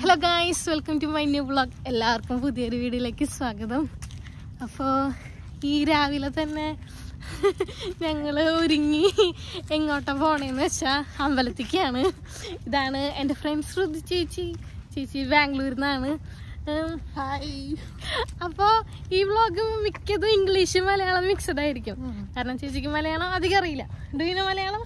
Hello guys welcome to my new vlog എല്ലാവർക്കും പുതിയൊരു വീഡിയോയിലേക്ക് സ്വാഗതം അപ്പോൾ ഈ രാവിലെ തന്നെ ഞങ്ങൾ ഒരുങ്ങി എങ്ങോട്ടാ പോണേന്ന് വെച്ചാൽ അമ്പലത്തിക്കാണ് ഇതാണ് എൻ്റെ ഫ്രണ്ട് ശ്രുതി ചേച്ചി ചേച്ചി ബാംഗ്ലൂരിൽ നിന്നാണ് ഹായ് അപ്പോൾ ഈ വ്ളോഗ് മിക്കതും ഇംഗ്ലീഷ് മലയാളം മിക്സഡ് ആയിരിക്കും കാരണം ചേച്ചിക്ക് മലയാളം അധികം അറിയില്ല ഡുവിന് മലയാളം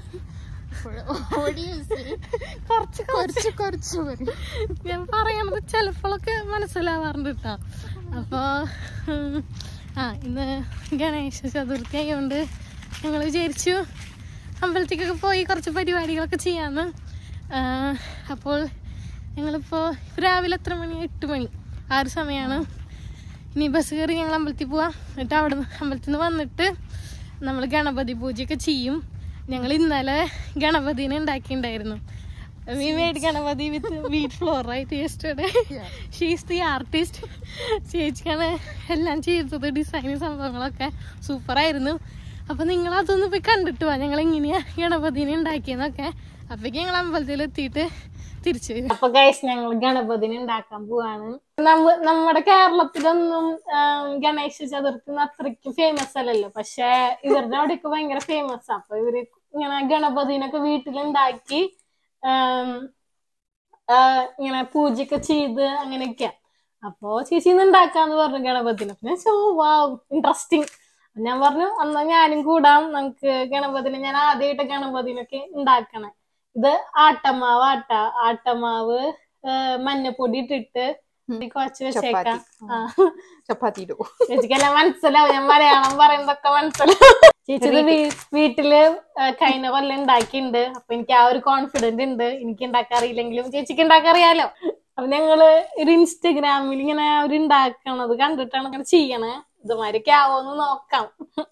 കുറച്ച് കുറച്ച് കുറച്ച് വരും ഞാൻ പറയണത് ചിലപ്പോഴൊക്കെ മനസ്സിലാവാറുണ്ട് കേട്ടോ അപ്പോ ഉം, ആ ഇന്ന് ഗണേശ ചതുർത്ഥി ആയതുകൊണ്ട് ഞങ്ങൾ വിചാരിച്ചു അമ്പലത്തേക്കൊക്കെ പോയി കുറച്ച് പരിപാടികളൊക്കെ ചെയ്യാമെന്ന് ആ, അപ്പോൾ ഞങ്ങളിപ്പോൾ രാവിലെ എത്ര മണി എട്ട് മണി ആ ഒരു സമയമാണ് ഇനി ബസ് കയറി ഞങ്ങൾ അമ്പലത്തിൽ പോവാം എന്നിട്ട് അവിടെ നിന്ന് അമ്പലത്തിൽ നിന്ന് വന്നിട്ട് നമ്മൾ ഗണപതി പൂജയൊക്കെ ചെയ്യും ഞങ്ങൾ ഇന്നലെ ഗണപതിനെ ഉണ്ടാക്കിയിട്ടുണ്ടായിരുന്നു we made Ganapati with wheat flour right yesterday she's the artist ചേച്ചിക്കാണ് എല്ലാം ചെയ്തത് ഡിസൈൻ സംഭവങ്ങളൊക്കെ സൂപ്പറായിരുന്നു അപ്പൊ നിങ്ങൾ അതൊന്ന് പോയി കണ്ടിട്ട് പോവാ ഞങ്ങൾ എങ്ങനെയാ ഗണപതിനെ ഉണ്ടാക്കിയെന്നൊക്കെ അപ്പൊക്ക് ഞങ്ങൾ അമ്പലത്തിൽ എത്തിയിട്ട് തിരിച്ചു വരും അപ്പൊ ഗൈസ് ഞങ്ങൾ ഗണപതിനെ ഉണ്ടാക്കാൻ പോവാണ് നമ്മ നമ്മുടെ കേരളത്തിലൊന്നും ആം, ഗണേശ ചതുർത്ഥി ഒന്നും അത്രയ്ക്ക് ഫേമസ് അല്ലല്ലോ പക്ഷെ ഇവരുടെ അവിടെയൊക്കെ ഭയങ്കര ഫേമസ് അപ്പൊ ഇവര് ഇങ്ങനെ ഗണപതിനൊക്കെ വീട്ടിലുണ്ടാക്കി ആം, ആ, ഇങ്ങനെ പൂജയൊക്കെ ചെയ്ത് അങ്ങനെയൊക്കെയാ അപ്പോ ചേച്ചി ഇന്ന് ഉണ്ടാക്കാന്ന് പറഞ്ഞു ഗണപതിനെ പിന്നെ സോ വാവ് ഇൻട്രസ്റ്റിംഗ് ഞാൻ പറഞ്ഞു എന്നാ ഞാനും കൂടാം നമുക്ക് ഗണപതിനെ ഞാൻ ആദ്യമായിട്ട് ഗണപതിനൊക്കെ ഉണ്ടാക്കണേ ഇത് ആട്ടമാവ് ആട്ട ആട്ടമാവ് ആ, മഞ്ഞപ്പൊടി ഇട്ടിട്ട് കുഴച്ച് വെച്ചേക്കാം ആ ചപ്പാത്തി ഇടൂ ചേച്ചിക്കെല്ലാം മനസ്സിലാവും ഞാൻ മലയാളം പറയുന്നതൊക്കെ മനസ്സിലാവും ചേച്ചി ഇത് വീ- വീട്ടില് ആ, കഴിഞ്ഞ കൊല്ലം ഉണ്ടാക്കിയിട്ടുണ്ട് അപ്പൊ എനിക്ക് ആ ഒരു കോൺഫിഡന്റ് ഉണ്ട് എനിക്ക് ഉണ്ടാക്കാൻ അറിയില്ലെങ്കിലും ചേച്ചിക്ക് ഉണ്ടാക്കാൻ അറിയാലോ അപ്പൊ ഞങ്ങള് ഒരു ഇൻസ്റ്റഗ്രാമിൽ ഇങ്ങനെ അവർ ഉണ്ടാക്കണത് കണ്ടിട്ടാണ് ഇങ്ങനെ ചെയ്യണേ ഇതുമാതിരിയൊക്കെ ആവോന്ന് നോക്കാം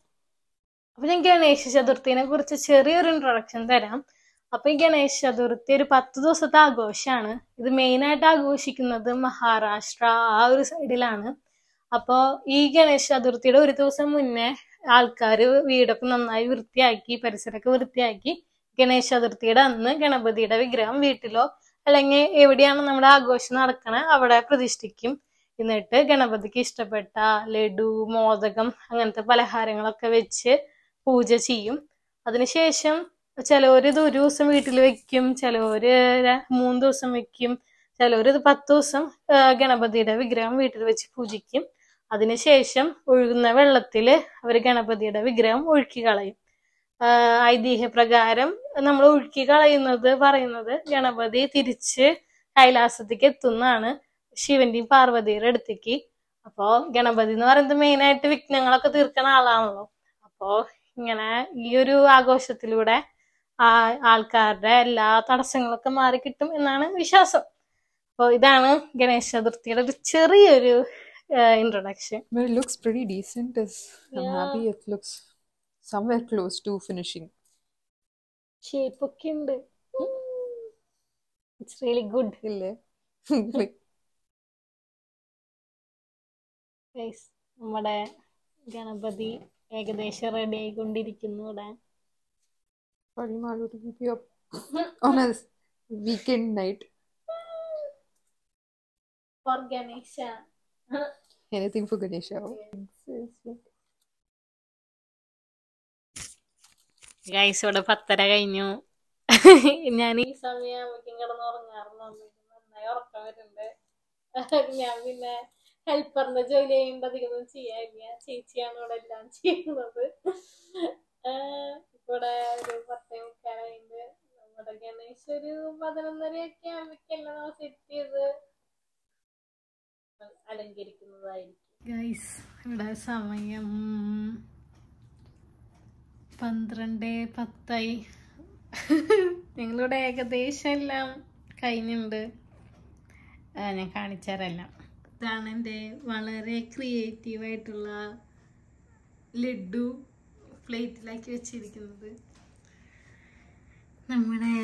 അപ്പൊ ഞാൻ ഗണേശ ചതുർത്ഥിനെ കുറിച്ച് ചെറിയൊരു ഇൻട്രൊഡക്ഷൻ തരാം അപ്പൊ ഈ ഗണേശ ചതുർത്ഥി ഒരു പത്ത് ദിവസത്തെ ആഘോഷമാണ് ഇത് മെയിൻ ആയിട്ട് ആഘോഷിക്കുന്നത് മഹാരാഷ്ട്ര ആ ഒരു സൈഡിലാണ് അപ്പോ ഈ ഗണേശ ചതുർത്ഥിയുടെ ഒരു ദിവസം മുന്നേ ആൾക്കാര് വീടൊക്കെ നന്നായി വൃത്തിയാക്കി പരിസരമൊക്കെ വൃത്തിയാക്കി ഗണേശ ചതുർത്ഥിയുടെ അന്ന് ഗണപതിയുടെ വിഗ്രഹം വീട്ടിലോ അല്ലെങ്കിൽ എവിടെയാണ് നമ്മുടെ ആഘോഷം നടക്കണേ അവിടെ പ്രതിഷ്ഠിക്കും എന്നിട്ട് ഗണപതിക്ക് ഇഷ്ടപ്പെട്ട ലഡു മോദകം അങ്ങനത്തെ പലഹാരങ്ങളൊക്കെ വെച്ച് പൂജ ചെയ്യും അതിനുശേഷം ചിലവര് ഇത് ഒരു ദിവസം വീട്ടിൽ വെക്കും ചിലവര് ര- മൂന്ന് ദിവസം വെക്കും ചിലവര് ഇത് പത്ത് ദിവസം ആ, ഗണപതിയുടെ വിഗ്രഹം വീട്ടിൽ വെച്ച് പൂജിക്കും അതിനുശേഷം ഒഴുകുന്ന വെള്ളത്തില് അവർ ഗണപതിയുടെ വിഗ്രഹം ഒഴുക്കി കളയും ആ, ഐതിഹ്യപ്രകാരം നമ്മൾ ഒഴുക്കി കളയുന്നത് പറയുന്നത് ഗണപതി തിരിച്ച് കൈലാസത്തേക്ക് എത്തുന്നതാണ് ശിവന്റെയും പാർവതിയുടെ അടുത്തേക്ക് അപ്പോ ഗണപതി എന്ന് പറയുന്നത് മെയിൻ ആയിട്ട് വിഘ്നങ്ങളൊക്കെ തീർക്കുന്ന ആളാണല്ലോ അപ്പോ ഇങ്ങനെ ഈ ഒരു ആഘോഷത്തിലൂടെ ആ ആൾക്കാരുടെ എല്ലാ തടസ്സങ്ങളൊക്കെ മാറി കിട്ടും എന്നാണ് വിശ്വാസം അപ്പോൾ ഇതാണ് ഗണേശ ചതുർത്ഥിയുടെ ഒരു ചെറിയൊരു introduction But it looks pretty decent. Is I'm Yeah. happy it looks somewhere close to finishing. Shape ഒക്കെ ഉണ്ട് ഇറ്റ്സ് റിയലി ഗുഡ് ഇല്ലേ ഗൈസ് നമ്മുടെ ഗണപതി ഏകദേശം റെഡി ആയിക്കൊണ്ടിരിക്കുന്നു ഇവിടെ Sorry, Malu, to keep you up on a weekend night. For Ganesha Anything for Ganesha. Guys ഇവിടെ പത്തര കഴിഞ്ഞു ഞാൻ ഈ സമയം ആകുമ്പോഴേക്കും കിടന്ന് ഉറങ്ങാറുണ്ട് നന്നായി ഉറക്കം വരുന്നുണ്ട് ഞാൻ പിന്നെ ഹെൽപ്പറിന്റെ ജോലി ചെയ്യുമ്പോൾ അധികം ചെയ്യാറില്ല ചേച്ചിയാണ് ഇവിടെ എല്ലാം ചെയ്യുന്നത് ആഹ് ഇവിടെ ഒരു പത്തേ മുക്കാലായിട്ട് നമ്മുടെ ഗണേശ് ഒരു പതിനൊന്നരയൊക്കെ ആകുമ്പോഴേക്കെല്ലാം നമ്മൾ സെറ്റ് ചെയ്ത് അലങ്കരിക്കുന്നതായിരിക്കും ഗൈസ് ഇവിടെ സമയം പന്ത്രണ്ട് പത്തായി ഞങ്ങളിവിടെ ഏകദേശം എല്ലാം കഴിഞ്ഞിട്ടുണ്ട് ആ, ഞാൻ കാണിച്ചാരെല്ലാം ഇതാണ് എൻ്റെ വളരെ ക്രിയേറ്റീവ് ആയിട്ടുള്ള ലഡു പ്ലേറ്റിലാക്കി വെച്ചിരിക്കുന്നത് നമ്മുടെ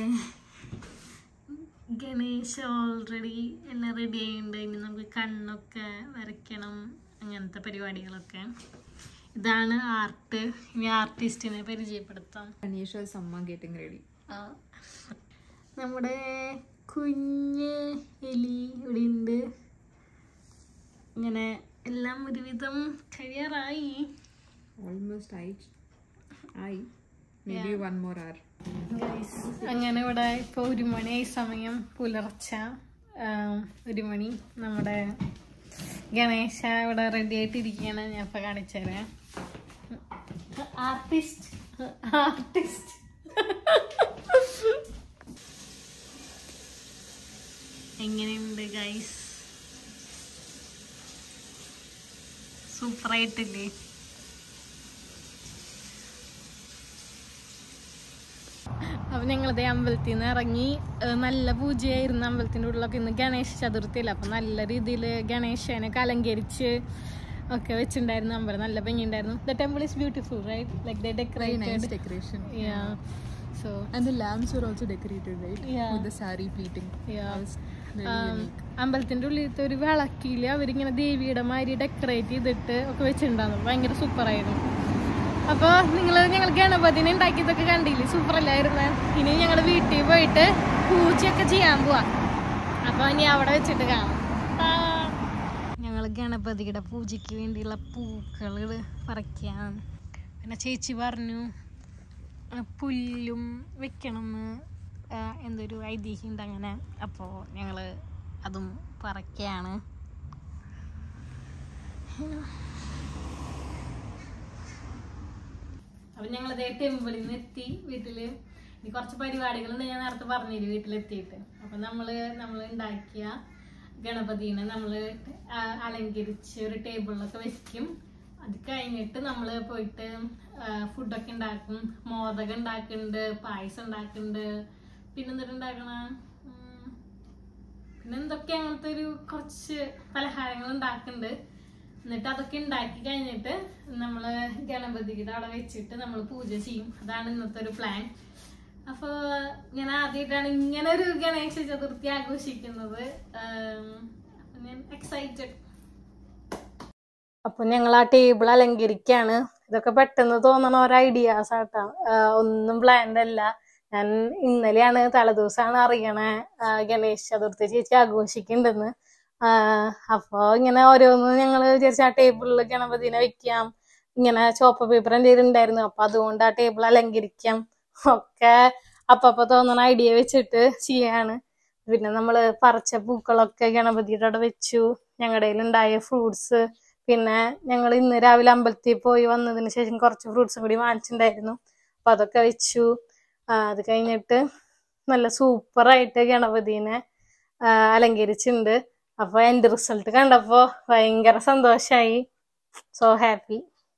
ഗണേശ് ഓൾറെഡി എല്ലാം റെഡി ആയിട്ടുണ്ട് ഇനി നമുക്ക് കണ്ണൊക്കെ വരയ്ക്കണം അങ്ങനത്തെ പരിപാടികളൊക്കെ ഇതാണ് ആർട്ട് ഇനി ആർട്ടിസ്റ്റിനെ പരിചയപ്പെടുത്താം Ganesha's Amma getting ready. ആ. നമ്മുടെ കുഞ്ഞ് എലി ഇവിടെ ഒരുവിധം കഴിയാറായി Almost I. I. Maybe one more hour. Guys, അങ്ങനെ ഇവിടെ ഇപ്പൊ ഒരു മണിയായി സമയം പുലർച്ച ആം, ഒരു മണി നമ്മുടെ ഗണേശ ഇവിടെ റെഡി ആയിട്ടിരിക്കുകയാണ് ഞാൻ ഇപ്പൊ കാണിച്ചുതരാം ആർട്ടിസ്റ്റ് ആർട്ടിസ്റ്റ് എങ്ങനെയുണ്ട് ഗൈസ് സൂപ്പറായിട്ടില്ലേ അപ്പൊ ഞങ്ങളത് അമ്പലത്തിൽ നിന്ന് ഇറങ്ങി ഏഹ് നല്ല പൂജയായിരുന്നു അമ്പലത്തിന്റെ ഉള്ളിലൊക്കെ ഇന്ന് ഗണേശ ചതുർത്ഥിയില്ല അപ്പൊ നല്ല രീതിയിൽ ഗണേശനെ അലങ്കരിച്ച് ഒക്കെ വെച്ചിട്ടുണ്ടായിരുന്നു അമ്പലം നല്ല ഭംഗിയുണ്ടായിരുന്നു the temple is beautiful right like the Very nice decorated decoration. So And the lamps were also decorated, right? Yeah. With the sari pleating. Yeah. That was very Um, unique. അമ്പലത്തിന്റെ ഉള്ളിലത്തെ ഒരു വിളക്കില് അവരിങ്ങനെ ദേവിയുടെ മാതിരി ഡെക്കറേറ്റ് ചെയ്തിട്ട് ഒക്കെ വെച്ചിട്ടുണ്ടായിരുന്നു ഭയങ്കര സൂപ്പറായിരുന്നു അപ്പൊ നിങ്ങൾ ഞങ്ങൾ ഗണപതിനെ ഉണ്ടാക്കിയതൊക്കെ കണ്ടില്ലേ സൂപ്പർ അല്ലായിരുന്നു ഇനി ഞങ്ങൾ വീട്ടിൽ പോയിട്ട് പൂജയൊക്കെ ചെയ്യാൻ പോവാ അപ്പൊ ഇനി അവിടെ വെച്ചിട്ട് കാണാം ഞങ്ങൾ ഗണപതിയുടെ പൂജയ്ക്ക് വേണ്ടിയുള്ള പൂക്കൾ പറിക്കാൻ പിന്നെ ചേച്ചി പറഞ്ഞു ആ, പുല്ലും വെക്കണമെന്ന് ആ, എന്തൊരു ഐതിഹ്യമുണ്ട് അങ്ങനെ അപ്പോൾ ഞങ്ങൾ അതും പറക്കുകയാണ് അപ്പം ഞങ്ങൾ അതേ ടെമ്പിളിൽ നിന്ന് എത്തി വീട്ടിൽ ഇനി കുറച്ച് പരിപാടികളുണ്ട് ഞാൻ നേരത്തെ പറഞ്ഞില്ല വീട്ടിലെത്തിയിട്ട് അപ്പം നമ്മൾ നമ്മൾ ഉണ്ടാക്കിയ ഗണപതിനെ നമ്മൾ അലങ്കരിച്ച് ഒരു ടേബിളിലൊക്കെ വെക്കും അത് കഴിഞ്ഞിട്ട് നമ്മൾ പോയിട്ട് ഫുഡൊക്കെ ഉണ്ടാക്കും മോദകം ഉണ്ടാക്കുന്നുണ്ട് പായസം ഉണ്ടാക്കുന്നുണ്ട് പിന്നെന്തിട്ട് ഉണ്ടാക്കണ ഉം, പിന്നെ എന്തൊക്കെ അങ്ങനത്തെ ഒരു കുറച്ച് പലഹാരങ്ങൾ ഉണ്ടാക്കുന്നുണ്ട് എന്നിട്ട് അതൊക്കെ ഉണ്ടാക്കി കഴിഞ്ഞിട്ട് നമ്മൾ ഗണപതിയുടെ അവിടെ വെച്ചിട്ട് നമ്മൾ പൂജ ചെയ്യും അതാണ് ഇന്നത്തെ ഒരു പ്ലാൻ അപ്പോൾ ഞാൻ ആദ്യമായിട്ടാണ് ഇങ്ങനെ ഒരു ഗണേശ ചതുർത്ഥി ആഘോഷിക്കുന്നത് ആം, അപ്പൊ ഞാൻ എക്സൈറ്റഡ് അപ്പൊ ഞങ്ങൾ ആ ടേബിൾ അലങ്കരിക്കാണ് ഇതൊക്കെ പെട്ടെന്ന് തോന്നണ ഓരോ ഐഡിയാസ് ആട്ടാ ഒന്നും പ്ലാൻഡ് അല്ല ഞാൻ ഇന്നലെയാണ് തലേദിവസമാണ് അറിയണേ ആ, ഗണേശ ചതുർത്ഥി ചേച്ചി ആഘോഷിക്കുന്നുണ്ടെന്ന് അപ്പൊ ഇങ്ങനെ ഓരോന്ന് ഞങ്ങൾ വിചാരിച്ച ആ ടേബിളിൽ ഗണപതിനെ വെക്കാം ഇങ്ങനെ ചോപ്പ പേപ്പർ എന്തെങ്കിലും ഉണ്ടായിരുന്നു അപ്പൊ അതുകൊണ്ട് ആ ടേബിൾ അലങ്കരിക്കാം ഒക്കെ അപ്പപ്പൊ തോന്നണ ഐഡിയ വെച്ചിട്ട് ചെയ്യാണ് പിന്നെ നമ്മള് പറിച്ച പൂക്കളൊക്കെ ഗണപതിയുടെ അവിടെ വെച്ചു ഞങ്ങളുടെ ഉണ്ടായ ഫ്രൂട്ട്സ് പിന്നെ ഞങ്ങൾ ഇന്ന് രാവിലെ അമ്പലത്തിൽ പോയി വന്നതിന് ശേഷം കുറച്ച് ഫ്രൂട്ട്സും കൂടി വാങ്ങിച്ചിട്ടുണ്ടായിരുന്നു അപ്പൊ അതൊക്കെ വെച്ചു ആ, അത് കഴിഞ്ഞിട്ട് നല്ല സൂപ്പറായിട്ട് ഗണപതിനെ ആ, അലങ്കരിച്ചിട്ടുണ്ട് അപ്പൊ എന്റെ റിസൾട്ട് കണ്ടപ്പോ ഭയങ്കര സന്തോഷായി സോ ഹാപ്പി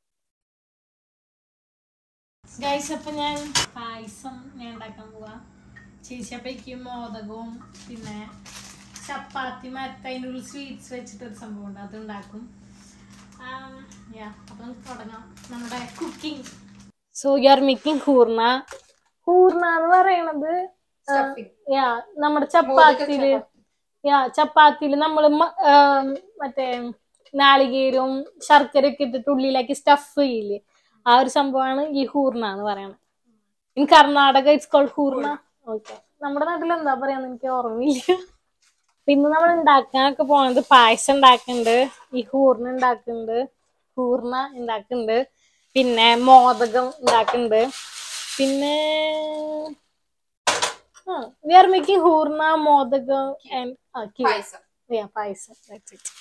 ഗൈസ് അപ്പൊ ഞാൻ പായസം ഞാൻ ഉണ്ടാക്കാൻ പോവാ ചേച്ചി അപ്പയ്ക്ക് മോദകവും പിന്നെ ചപ്പാത്തി മരത്ത് അതിൻ്റെ ഉള്ളിൽ സ്വീറ്റ്സ് വെച്ചിട്ട് ഒരു സംഭവം ഉണ്ട് അത് ഉണ്ടാക്കും യാ അപ്പൊ നമുക്ക് തുടങ്ങാം നമ്മുടെ cooking so you are making hoorna hoorna എന്ന് പറയണത് Stuffing. യാ നമ്മുടെ ചപ്പാത്തിയില് യാ ചപ്പാത്തിയില് നമ്മള് മ- ആം, മറ്റേ നാളികേരവും ശർക്കരയൊക്കെ ഇട്ടിട്ട് ഉള്ളിലാക്കി സ്റ്റഫ് ചെയ്യില്ലേ ആ ഒരു സംഭവമാണ് ഈ ഹൂർണ എന്ന് പറയണത് in Karnataka it's called hoorna okay നമ്മുടെ നാട്ടിൽ എന്താ പറയാന്ന് എനിക്ക് ഓർമ്മയില്ല പിന്നെ നമ്മൾ ഉണ്ടാക്കാനൊക്കെ പോണത് പായസം ഉണ്ടാക്കുന്നുണ്ട് ഈ ഹൂർണ ഉണ്ടാക്കുന്നുണ്ട് ഹൂർണ ഉണ്ടാക്കുന്നുണ്ട് പിന്നെ മോദകം ഉണ്ടാക്കുന്നുണ്ട് പിന്നെ we are making hoorna modakam and Paisa. Payasam that's it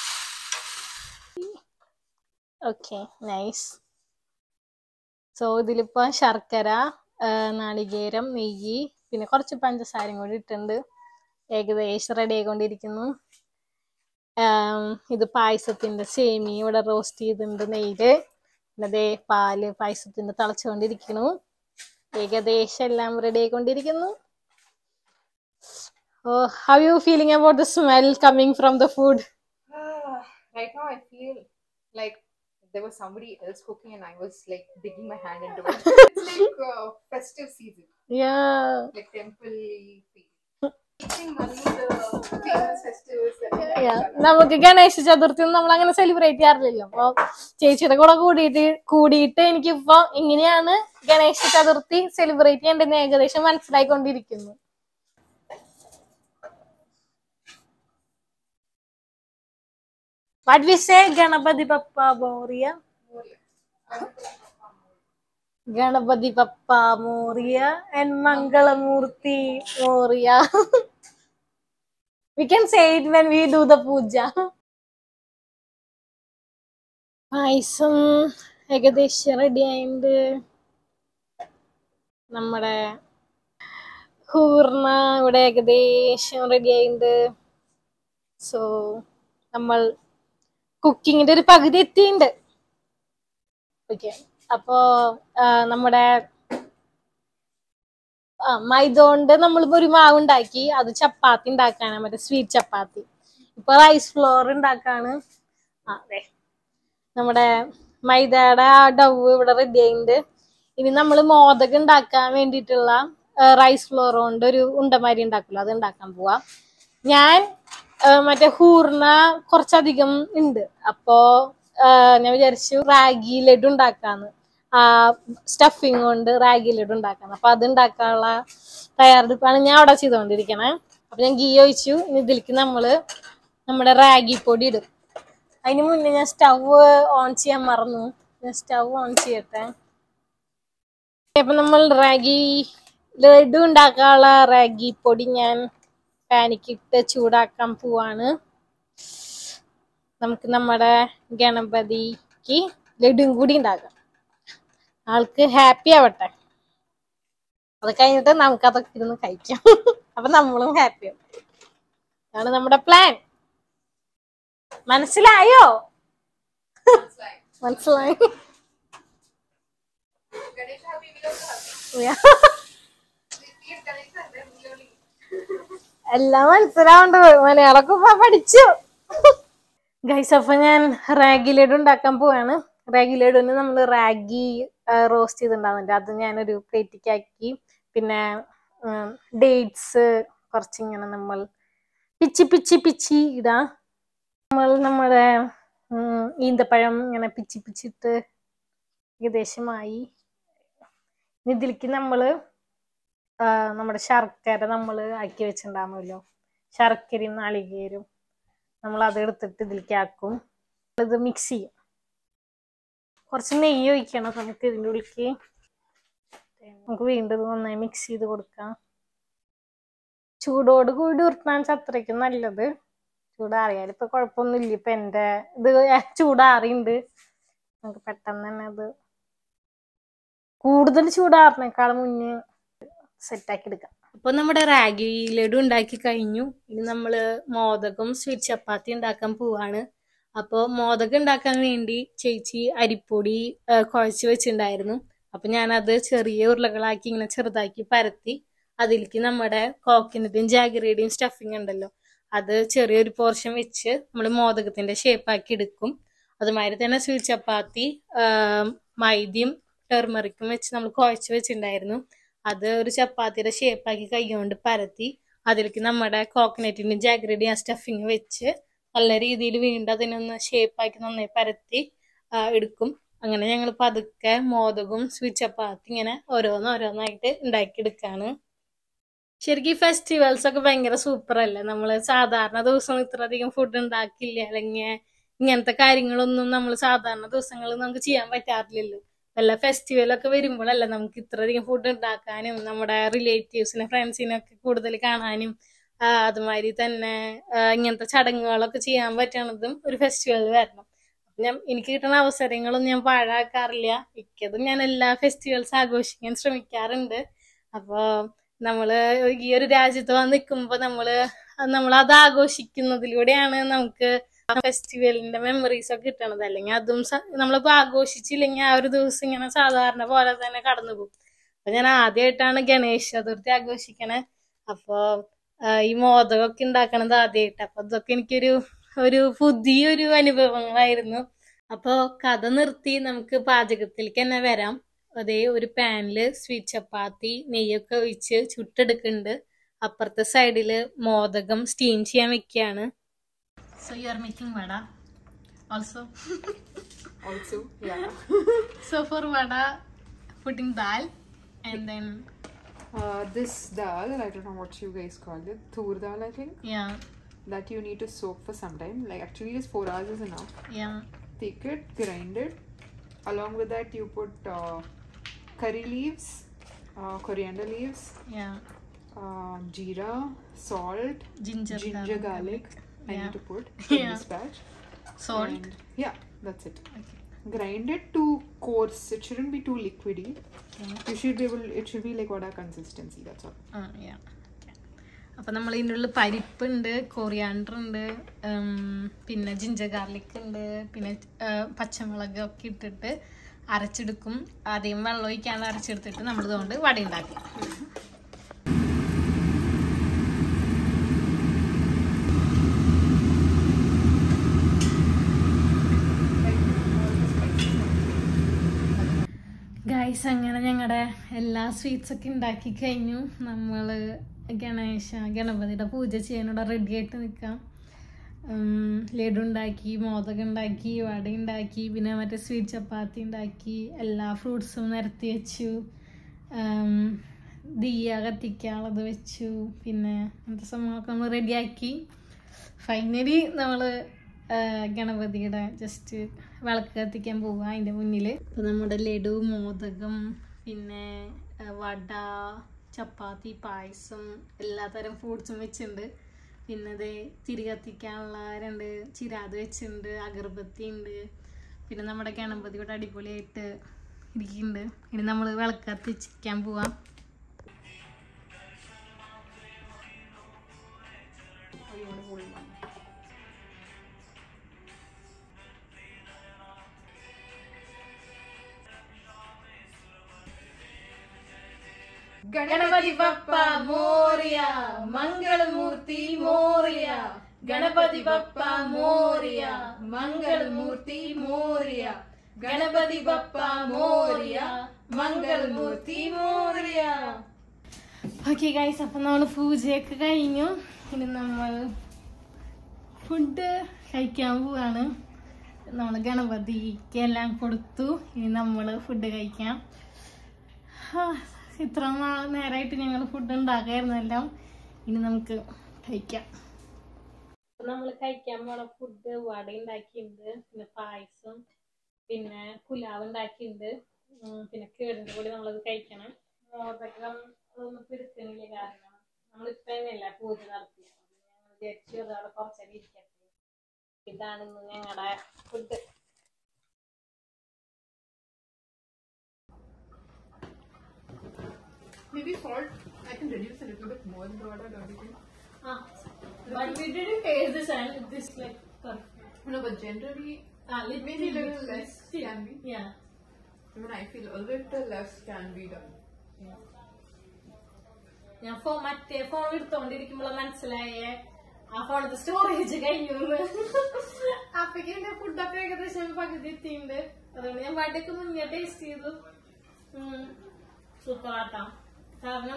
okay nice so ഇതിലിപ്പോ ശർക്കര ആ, നാളികേരം നെയ്യ് പിന്നെ കുറച്ച് പഞ്ചസാരയും കൂടി ഇട്ടുണ്ട് ഏകദേശം റെഡി ആയിക്കൊണ്ടിരിക്കുന്നു ആം, ഇത് പായസത്തിന്റെ സേമി ഇവിടെ റോസ്റ്റ് ചെയ്തിട്ടുണ്ട് നെയ്യില് പിന്നെ ദേ പാല് പായസത്തിന്റെ തിളച്ചുകൊണ്ടിരിക്കുന്നു ഏകദേശം എല്ലാം റെഡി ആയിക്കൊണ്ടിരിക്കുന്നു Oh, how you feeling about the smell coming from the food? Ah, right now, I feel like there was somebody else cooking, and I was like digging my hand into it. it's like uh, festive season, Yeah. like temple feel. Eating only the famous festivals that we Yeah. have. നമുക്ക് ഗണേശ ചതുർത്ഥി ഒന്നും നമ്മൾ അങ്ങനെ celebrate ചെയ്യാറില്ലല്ലോ അപ്പൊ ചേച്ചിയുടെ കൂടെ കൂടിയിട്ട് കൂടിയിട്ട് എനിക്കിപ്പോ എങ്ങനെയാണ് ഗണേശ ചതുർത്ഥി സെലിബ്രേറ്റ് ചെയ്യേണ്ടതെന്ന് ഏകദേശം മനസ്സിലായിക്കൊണ്ടിരിക്കുന്നു what we say Ganapati Bappa Morya Ganapati Bappa Morya എൻ Mangalmurti Morya we can say it when we do the puja പായസം ഏകദേശം റെഡി ആയിണ്ട് നമ്മുടെ ഹൂർണ ഇവിടെ ഏകദേശം റെഡി ആയിട്ടുണ്ട് സോ നമ്മൾ കുക്കിങ്ങിന്റെ ഒരു പകുതി എത്തിയിട്ടുണ്ട് ഓക്കെ അപ്പോ ആ, നമ്മുടെ ആ, മൈദ കൊണ്ട് നമ്മളിപ്പോ ഒരു മാവ് ഉണ്ടാക്കി അത് ചപ്പാത്തി ഉണ്ടാക്കാനാണ് മറ്റേ സ്വീറ്റ് ചപ്പാത്തി ഇപ്പൊ റൈസ് ഫ്ലോർ ഉണ്ടാക്കാണ് ആ അതെ നമ്മുടെ മൈദയുടെ ആ ഡവ് ഇവിടെ റെഡി ആയിട്ടുണ്ട് ഇനി നമ്മൾ മോദകം ഉണ്ടാക്കാൻ വേണ്ടിയിട്ടുള്ള റൈസ് ഫ്ലോർ കൊണ്ട് ഒരു ഉണ്ടമാരി ഉണ്ടാക്കില്ല അത് ഉണ്ടാക്കാൻ പോവാ ഞാൻ ആ, മറ്റേ ഹൂർണ കുറച്ചധികം ഉണ്ട് അപ്പോ ആ, ഞാൻ വിചാരിച്ചു റാഗി ലഡു ഉണ്ടാക്കാന്ന് ആ സ്റ്റഫിങ് കൊണ്ട് റാഗി ലഡു ഉണ്ടാക്കാന്ന് അപ്പൊ അത് ഉണ്ടാക്കാനുള്ള തയ്യാറെടുപ്പാണ് ഞാൻ അവിടെ ചെയ്തുകൊണ്ടിരിക്കണേ അപ്പൊ ഞാൻ ഗീ ഒഴിച്ചു ഇനി ഇതിലേക്ക് നമ്മള് നമ്മുടെ റാഗി പൊടി ഇടും അതിന് മുന്നേ ഞാൻ സ്റ്റവ് ഓൺ ചെയ്യാൻ മറന്നു ഞാൻ സ്റ്റവ് ഓൺ ചെയ്യട്ടെ അപ്പൊ നമ്മൾ റാഗി ലഡു ഉണ്ടാക്കാനുള്ള റാഗി പൊടി ഞാൻ പാനിക്കിട്ട് ചൂടാക്കാൻ പോവാണ് നമുക്ക് നമ്മുടെ ഗണപതിക്ക് ലഡുവും കൂടി ഉണ്ടാക്കാം ആൾക്ക് ഹാപ്പി ആവട്ടെ അത് കഴിഞ്ഞിട്ട് നമുക്ക് അതൊക്കെ ഇരുന്ന് കഴിക്കാം അപ്പൊ നമ്മളും ഹാപ്പി ആവും അതാണ് നമ്മുടെ പ്ലാൻ മനസ്സിലായോ മനസ്സിലായി Ganesha Habibi also happy. Yeah. Please Ganesha and then we only. എല്ലാം മനസ്സിലാവുണ്ട് മലയാളമൊക്കെ ഇപ്പൊ പഠിച്ചു ഗൈസ് അപ്പൊ ഞാൻ റാഗി ലഡു ഉണ്ടാക്കാൻ പോവാണ് റാഗി ലഡുവിന് നമ്മൾ റാഗി റോസ്റ്റ് ചെയ്തിട്ടുണ്ടാവുന്നുണ്ട് അത് ഞാനൊരു പ്ലേറ്റിക്കാക്കി പിന്നെ ഡേറ്റ്സ് കുറച്ചിങ്ങനെ നമ്മൾ പിച്ചി പിച്ചി പിച്ചി ഇടാം നമ്മൾ നമ്മുടെ ഉം, ഈന്തപ്പഴം ഇങ്ങനെ പിച്ചി പിച്ചിട്ട് ഏകദേശമായി ഇനി ഇതിലേക്ക് നമ്മള് ആ, നമ്മുടെ ശർക്കര നമ്മൾ ആക്കി വെച്ചിട്ടുണ്ടാകുമല്ലോ ശർക്കരയും നാളികേരും നമ്മൾ അത് എടുത്തിട്ട് ഇതിലേക്ക് ആക്കും ഇത് മിക്സ് ചെയ്യും കുറച്ച് നെയ്യ് ഒഴിക്കണം നമുക്ക് ഇതിൻ്റെ ഉള്ളിലേക്ക് നമുക്ക് വീണ്ടും ഇത് നന്നായി മിക്സ് ചെയ്ത് കൊടുക്കാം ചൂടോട് കൂടി ഉരുട്ടാൻ അത്രയ്ക്കും നല്ലത് ചൂടാറിയാൽ ഇപ്പൊ കുഴപ്പമൊന്നുമില്ല ഇപ്പൊ എൻ്റെ ഇത് ചൂടാറിയുണ്ട് നമുക്ക് പെട്ടെന്ന് തന്നെ അത് കൂടുതൽ ചൂടാറിനേക്കാൾ മുന്നേ സെറ്റാക്കി എടുക്കാം അപ്പൊ നമ്മുടെ റാഗി ലഡു ഉണ്ടാക്കി കഴിഞ്ഞു ഇനി നമ്മള് മോദകം സ്വീറ്റ് ചപ്പാത്തി ഉണ്ടാക്കാൻ പോവാണ് അപ്പോൾ മോദകം ഉണ്ടാക്കാൻ വേണ്ടി ചേച്ചി അരിപ്പൊടി ആ, കുഴച്ച് വെച്ചിട്ടുണ്ടായിരുന്നു അപ്പൊ ഞാനത് ചെറിയ ഉരുളകളാക്കി ഇങ്ങനെ ചെറുതാക്കി പരത്തി അതിലേക്ക് നമ്മുടെ കോക്കനട്ടും ജാഗറിയുടെയും സ്റ്റഫിങ് ഉണ്ടല്ലോ അത് ചെറിയൊരു പോർഷൻ വെച്ച് നമ്മൾ മോദകത്തിന്റെ ഷേപ്പാക്കി എടുക്കും അതുമാതിരി തന്നെ സ്വീറ്റ് ചപ്പാത്തി ആ, മൈദയും ടെർമറിക്കും വെച്ച് നമ്മൾ കുഴച്ച് വെച്ചിട്ടുണ്ടായിരുന്നു അത് ഒരു ചപ്പാത്തിയുടെ ഷേപ്പാക്കി കൈകൊണ്ട് പരത്തി അതിലേക്ക് നമ്മുടെ കോക്കനറ്റിന്റെ ജാഗ്രതി ആ സ്റ്റഫിങ് വെച്ച് നല്ല രീതിയിൽ വീണ്ടും അതിനൊന്ന് ഷേപ്പാക്കി നന്നായി പരത്തി ആ, എടുക്കും അങ്ങനെ ഞങ്ങൾ പതുക്കെ മോദകവും സ്വീറ്റ് ചപ്പാത്തി ഇങ്ങനെ ഓരോന്നോരോന്നായിട്ട് ഉണ്ടാക്കിയെടുക്കാണ് ശരിക്കും ഫെസ്റ്റിവൽസ് ഒക്കെ ഭയങ്കര സൂപ്പർ അല്ലേ നമ്മള് സാധാരണ ദിവസം ഇത്രയധികം ഫുഡ് ഉണ്ടാക്കില്ല അല്ലെങ്കിൽ ഇങ്ങനത്തെ കാര്യങ്ങളൊന്നും നമ്മൾ സാധാരണ ദിവസങ്ങളിൽ നമുക്ക് ചെയ്യാൻ പറ്റാറില്ലല്ലോ വല്ല ഫെസ്റ്റിവലൊക്കെ വരുമ്പോഴല്ലേ നമുക്ക് ഇത്രയധികം ഫുഡ് ഉണ്ടാക്കാനും നമ്മുടെ റിലേറ്റീവ്സിനെ ഫ്രണ്ട്സിനെ ഒക്കെ കൂടുതൽ കാണാനും ആ, അതുമാതിരി തന്നെ ആ, ഇങ്ങനത്തെ ചടങ്ങുകളൊക്കെ ചെയ്യാൻ പറ്റണതും ഒരു ഫെസ്റ്റിവൽ വരണം അപ്പൊ ഞാൻ എനിക്ക് കിട്ടുന്ന അവസരങ്ങളൊന്നും ഞാൻ പാഴാക്കാറില്ല മിക്കതും ഞാൻ എല്ലാ ഫെസ്റ്റിവൽസ് ആഘോഷിക്കാൻ ശ്രമിക്കാറുണ്ട് അപ്പോ നമ്മള് ഈ ഒരു രാജ്യത്ത് വന്ന് നിൽക്കുമ്പോ നമ്മള് നമ്മൾ അത് ആഘോഷിക്കുന്നതിലൂടെയാണ് നമുക്ക് ആ ഫെസ്റ്റിവലിന്റെ മെമ്മറീസ് ഒക്കെ കിട്ടണത് അല്ലെങ്കിൽ അതും സ- നമ്മളിപ്പോ ആഘോഷിച്ചില്ലെങ്കിൽ ആ ഒരു ദിവസം ഇങ്ങനെ സാധാരണ പോലെ തന്നെ കടന്നു പോകും അപ്പൊ ഞാൻ ആദ്യമായിട്ടാണ് ഗണേശ ചതുർത്ഥി ആഘോഷിക്കണേ അപ്പൊ ആ, ഈ മോദകമൊക്കെ ഉണ്ടാക്കണത് ആദ്യമായിട്ട് അപ്പൊ അതൊക്കെ എനിക്കൊരു ഒരു പുതിയൊരു അനുഭവങ്ങളായിരുന്നു അപ്പൊ കഥ നിർത്തി നമുക്ക് പാചകത്തിലേക്ക് തന്നെ വരാം അതേ ഒരു പാനില് സ്വീറ്റ് ചപ്പാത്തി നെയ്യൊക്കെ ഒഴിച്ച് ചുട്ടെടുക്കുന്നുണ്ട് അപ്പുറത്തെ സൈഡില് മോദകം സ്റ്റീം ചെയ്യാൻ വെക്കുകയാണ് so you are making vada also Also, yeah. So for vada putting dal and then Uh, this dal, I don't know what you guys call it. Tur dal, I think. Yeah that you need to soak for some time. Like actually, just four hours is enough. Yeah. Take it, grind it. Along with that, you put uh, curry leaves, uh, coriander leaves, Yeah. uh, jeera, salt, Ginger, ginger, garlic. I Yeah. need to put in Yeah. this batch. Salt. And yeah, that's it. Okay. Grind it to coarse. It shouldn't be too liquidy. Okay. You should be able. It should be like what our consistency. That's all. ആ, yeah. അപ്പൊ നമ്മൾ ഇതിൻ്റെ ഉള്ളിൽ പരിപ്പുണ്ട് coriander ഉണ്ട് ഉം, പിന്നെ ginger garlic ഉണ്ട് പിന്നെ ആ, പച്ചമുളക് ഒക്കെ ഇട്ടിട്ട് അരച്ചെടുക്കും ആദ്യം വെള്ളം ഒഴിക്കാണ്ട് അരച്ചെടുത്തിട്ട് നമ്മൾ ഇതുകൊണ്ട് വട ഉണ്ടാക്കും ഗൈസ് അങ്ങനെ ഞങ്ങളുടെ എല്ലാ സ്വീറ്റ്സ് ഒക്കെ ഉണ്ടാക്കി കഴിഞ്ഞു നമ്മൾ ഗണേശ ഗണപതിയുടെ പൂജ ചെയ്യാനുള്ള റെഡി ആയിട്ട് നിൽക്കാം ഉം, ലഡു ഉണ്ടാക്കി മോദകം ഉണ്ടാക്കി വട ഉണ്ടാക്കി പിന്നെ മറ്റേ സ്വീറ്റ് ചപ്പാത്തി ഉണ്ടാക്കി എല്ലാ ഫ്രൂട്ട്സും നിരത്തി വെച്ചു ഉം, ദിയ കത്തിക്കാനുള്ളത് വെച്ചു പിന്നെ അങ്ങനത്തെ സംഭവമൊക്കെ നമ്മൾ റെഡിയാക്കി ഫൈനലി നമ്മൾ ഗണപതിയുടെ ജസ്റ്റ് വിളക്ക് കത്തിക്കാൻ പോവുക അതിൻ്റെ മുന്നിൽ ഇപ്പം നമ്മുടെ ലഡു മോദകം പിന്നെ ആ, വട ചപ്പാത്തി പായസം എല്ലാത്തരം ഫ്രൂട്ട്സും വെച്ചിട്ടുണ്ട് പിന്നെ അത് തിരി കത്തിക്കാനുള്ള രണ്ട് ചിരാത് വെച്ചിട്ടുണ്ട് അഗർബത്തി ഉണ്ട് പിന്നെ നമ്മുടെ ഗണപതി ഇവിടെ അടിപൊളിയായിട്ട് ഇരിക്കുന്നുണ്ട് ഇനി നമ്മൾ വിളക്ക് കത്തിച്ചിരിക്കാൻ പോവാം Or you want to hold one? Ganapati Bappa Morya Mangalmurti Morya Ganapati Bappa Morya Mangalmurti Morya Ganapati Bappa Morya Mangalmurti Morya okay guys അപ്പൊ നമ്മൾ പൂജയൊക്കെ കഴിഞ്ഞു ഇനി നമ്മൾ ഫുഡ് കഴിക്കാൻ പോവാണ് നമ്മൾ ഗണപതിക്ക് എല്ലാം കൊടുത്തു ഇനി നമ്മൾ ഫുഡ് കഴിക്കാം ആ, ഇത്ര നാൾ നേരമായിട്ട് ഞങ്ങൾ ഫുഡ് ഉണ്ടാക്കായിരുന്നെല്ലാം ഇനി നമുക്ക് കഴിക്കാം നമ്മൾ കഴിക്കാൻ പോണ ഫുഡ് വട ഉണ്ടാക്കിയിട്ടുണ്ട് പിന്നെ പായസം പിന്നെ പുലാവ് ഉണ്ടാക്കിയിട്ടുണ്ട് ഉം, പിന്നെ കേടിന്റെ കൂടി നമ്മളത് കഴിക്കണം മോദകം അതൊന്നും പിടിക്കണില്ല കാരണം നമ്മളിപ്പോ തന്നെയല്ല പൂജ നടത്തിയത് ഞങ്ങൾ വിചാരിച്ചു അതവിടെ കുറച്ചേരം ഇരിക്കട്ടെ ഇതാണ് ഇന്ന് ഞങ്ങളുടെ food Maybe salt. I can reduce a little bit more in the water, don't you think? Ah, but we didn't taste this and this like perfect. No, but generally, Ah, little maybe a little bit less still. can be. Yeah. Even I feel a little less can be done. ഞാൻ phone മറ്റേ phone എടുത്തോണ്ടിരിക്കുമ്പോൾ മനസ്സിലായേ ആ ഫോണിന്റെ storage കഴിഞ്ഞു അപ്പക്ക് എന്റെ ഫുഡൊക്കെ ഏകദേശം പകുതി എത്തിയിട്ടുണ്ട് അതുകൊണ്ട് ഞാൻ വടക്ക് മുന്നേ ടേസ്റ്റ് ചെയ്തു സൂപ്പർ ആട്ടാം കാരണം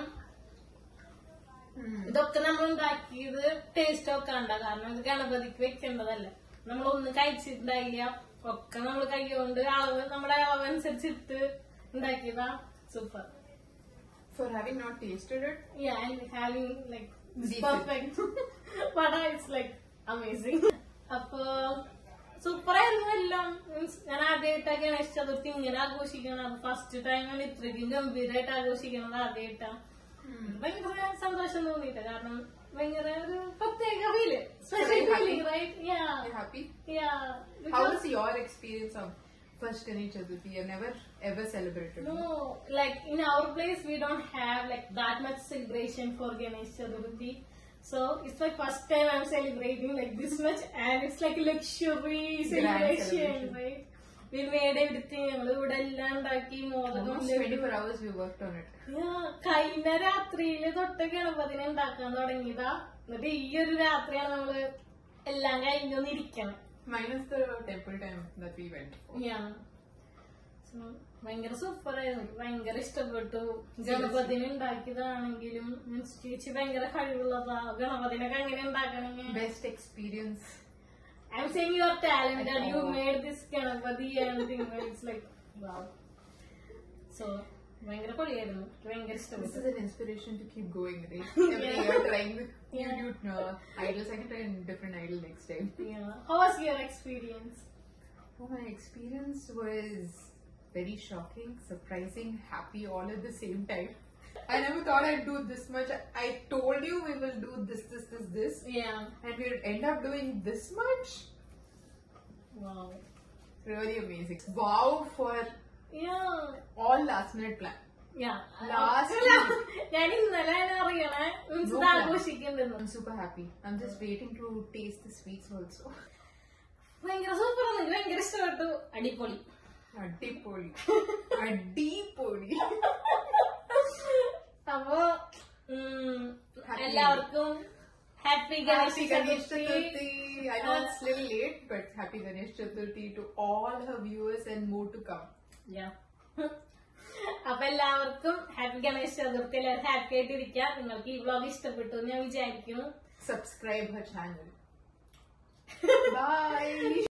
ഇതൊക്കെ നമ്മൾ ഉണ്ടാക്കിയത് ടേസ്റ്റ് ഒക്കെ ഉണ്ട കാരണം ഇത് ഗണപതിക്ക് വെക്കേണ്ടതല്ല നമ്മളൊന്നും കഴിച്ചിട്ടുണ്ടായില്ല ഒക്കെ നമ്മൾ കൈകൊണ്ട് അളവ് നമ്മുടെ അളവ് അനുസരിച്ചിട്ട് ഉണ്ടാക്കിയതാ super For having not tasted it, Yeah, and having like this Decent. perfect vada it's like amazing. അപ്പൊ സൂപ്പർ ആയിരുന്നു എല്ലാം മീൻസ് ഞാൻ ആദ്യമായിട്ടാണ് ഗണേശ ചതുർത്ഥി ഇങ്ങനെ ആഘോഷിക്കണം ഫസ്റ്റ് ടൈമാണ് ഇത്രയ്ക്കും ഗംഭീരമായിട്ട് ആഘോഷിക്കുന്നത് ആദ്യമായിട്ടാണ് ഭയങ്കര സന്തോഷം തോന്നിയിട്ട് കാരണം ഭയങ്കര ഒരു പ്രത്യേക feel special Very happy. Feeling right yeah you happy? Yeah How was your experience of first Ganesh Chaturthi? You never ever celebrated. No, like in our place, we don't have like that much celebration for Ganesh Chaturthi. So it's like first time I'm celebrating like this much, and it's like luxury celebration, celebration. right? We made everything. ഞങ്ങൾ ഇവിടെ എല്ലാം ഉണ്ടാക്കി മോദകം Almost 24 hours we worked on it. Yeah, കഴിഞ്ഞ രാത്രിയില് തൊട്ട് ഗണപതിനെ ഉണ്ടാക്കാൻ തുടങ്ങിയതാ എന്നിട്ട് ഈ ഒരു രാത്രിയാണ് നമ്മള് എല്ലാം കഴിഞ്ഞൊന്നിരിക്കണം Minus the temple time that we went. Yeah. So, ഭയങ്കര സൂപ്പർ ആയിരുന്നു എനിക്ക് ഭയങ്കര ഇഷ്ടപ്പെട്ടു ഗണപതിനെ ഉണ്ടാക്കിയതാണെങ്കിലും മീൻസ് ചേച്ചി ഭയങ്കര കഴിവുള്ളതാ ഗണപതിനൊക്കെ എങ്ങനെ ഉണ്ടാക്കണമെങ്കിൽ Best experience. I am saying your talent and you made this Ganapati and it's like wow so ഭയങ്കര പൊളിയായിരുന്നു എനിക്ക് ഭയങ്കര This ഇഷ്ടപ്പെട്ടു is an inspiration to keep going, right? Every year trying with Yeah. new, new uh, idols. I can try a different idol next time. Yeah. How was your experience? Oh, my experience was very shocking, surprising, happy all at the same time. I never thought I'd do this much. I told you we will do this, this, this, this, Yeah. and we'll end up doing this much. Wow. Really amazing. Wow for Yeah. all last minute plan. Yeah. Last അല്ല, ഞാൻ ഇന്നലെയാണ് അറിയണേ means No ഇത് plan. ആഘോഷിക്കുന്നുണ്ടെന്ന് I'm super happy. I'm just waiting to taste the sweets also. ഭയങ്കര super എനിക്ക് ഭയങ്കര ഇഷ്ടപ്പെട്ടു അടിപൊളി അടിപൊളി അടിപൊളി അപ്പൊ ഉം, Happy എല്ലാവർക്കും happy Ganesha Happy Ganesh Chaturthi Chaturthi. I know it's little late, but happy Ganesh Chaturthi to all her viewers and more to come. Yeah. അപ്പൊ എല്ലാവർക്കും ഹാപ്പി ഗണേശ ചതുർത്ഥി എല്ലാവരും ഹാപ്പി ആയിട്ട് ഇരിക്കുക നിങ്ങൾക്ക് ഈ വ്ലോഗ് ഇഷ്ടപ്പെട്ടു എന്ന് ഞാൻ വിചാരിക്കുന്നു Subscribe her channel. Bye.